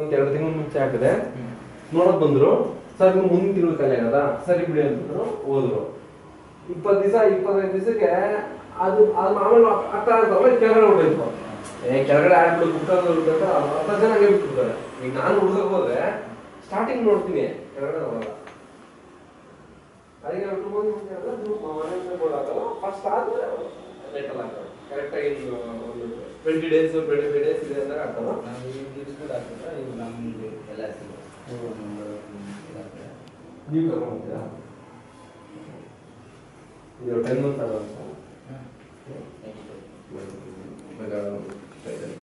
ಒಂದ್ ಎರಡು ತಿಂಗಳು ಮುಂಚೆ ಹಾಕಿದೆ ನೋಡಕ್ ಬಂದ್ರು ಸರ್ ಇನ್ನು ಮುಂದಿನ ತಿಂಗಳು ಖಾಲಿ ಆಗದ ಸರಿ ಬಿಡಿ ಅಂತಂದ್ರು ಹೋದ್ರು ಇಪ್ಪತ್ತು ದಿವಸ ಇಪ್ಪತ್ತೈದು ದಿವಸಕ್ಕೆ ಅದು ಅದು ಆಮೇಲೆ ಆಗ್ತಾ ಇರ್ತಲ್ಲ ಕೆಳಗಡೆ ಹೊಡೆಯಿತು ಏ ಕೆಳಗಡೆ ಆಡ್ಬಿಡು ಕುಕ್ಕಲ್ಲಿ ಅಂತ ಹತ್ತು ಜನ ಹಂಗೆ ಬಿಟ್ಬಿಡ್ತಾರೆ ಈಗ ನಾನು ಹುಡ್ಗಕ್ಕೆ ಹೋದ್ರೆ ಸ್ಟಾರ್ಟಿಂಗ್ ನೋಡ್ತೀನಿ ಕೆಳಗಡೆ ನೋಡಲ್ಲ ಅದಕ್ಕೆ ನಾವು ಟೂ ಮಂತ್ ಮನೆ ಬೋರ್ಡ್ ಹಾಕಲ್ಲ ಫಸ್ಟ್ ಆದ್ರೆ ಲೇಟಲ್ಲಿ ಹಾಕೋದು ಕರೆಕ್ಟಾಗಿ ಒಂದು twenty days twenty five days ಇದೆ ಅಂದಾಗ ಹಾಕೋದು ನಾವು ಈಗ ಇರಿಸ್ಬಿಟ್ಟು ಹಾಕಿದ್ರೆ ಇವು ನಮ್ಗೆ ಎಲ್ಲ ಸಿಗುತ್ತೆ ನೀವು ಕರ್ಕೊಂಡು ಹೋಗ್ತೀರಾ ಇದು ಟೆನ್ ಮಂತ್ ಆಗೋದು ನೆಕ್ಸ್ಟ್ ಇವಾಗ